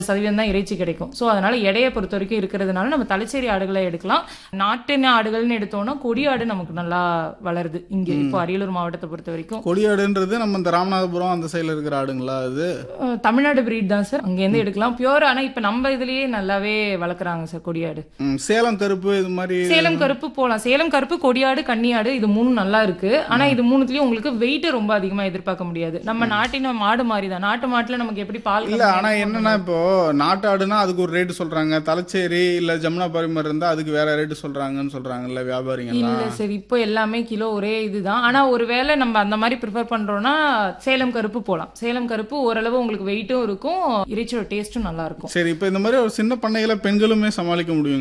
சதவீதம் தான் இறைச்சி கிடைக்கும் ஸோ அதனால எடையை பொறுத்த வரைக்கும் இருக்கிறதுனால நம்ம தலைச்சேரி ஆடுகளை எடுக்கலாம் நாட்டின ஆடுகள்னு எடுத்தோம்னா கொடி ஆடு நமக்கு நல்லா வளருது இங்க இப்போ அரியலூர் மாவட்டத்தை பொறுத்த வரைக்கும் கொடியாடுன்றது நம்ம இந்த ராமநாதபுரம் அந்த சைடுல இருக்கிற ஆடுங்களா அது அஹ், தமிழ்நாடு பிரீட் தான் சார் அங்கேருந்து எடுக்கலாம் பியூர் ஆனா இப்ப நம்ம இதுலயே நல்லாவே வளர்க்குறாங்க சார் கொடியாடு ம், சேலம் கருப்பு இது மாதிரி சேலம் கருப்பு போலாம் சேலம் கருப்பு கொடியாடு கன்னியாடு இது மூணும் நல்லா இருக்கு ஆனா இது மூணுத்துலயும் உங்களுக்கு வெயிட் ரொம்ப அதிகமா எதிர்பார்க்க முடியாது நம்ம நாட்டின மாடு மாதிரி தான் நாட்டு மாட்டுல நமக்கு எப்படி பால் இல்ல கம்மியா ஆனா இருக்குமோ, என்னன்னா இப்போ நாட்டு ஆடுனா அதுக்கு ஒரு ரேட்டு சொல்றாங்க தலைச்சேரி இல்ல ஜமுனா பாரிமர் இருந்தா அதுக்கு வேற ரேட்டு சொல்றாங்கன்னு சொல்றாங்கல்ல வியாபாரிங்க இல்ல எல்லாம் சார் இப்போ எல்லாமே கிலோ ஒரே இதுதான் ஆனா ஒருவேளை நம்ம அந்த மாதிரி ப்ரிஃபர் பண்றோம்னா சேலம் கருப்பு போலாம் சேலம் கருப்பு ஓரளவு உங்களுக்கு வெயிட்டும் இருக்கும் இறைச்சியோட டேஸ்ட்டும் நல்லா இருக்கும் சரி இப்போ இந்த மாதிரி ஒரு சின்ன பண்ணையில பெண்களுமே சமாளிக்க முடியும்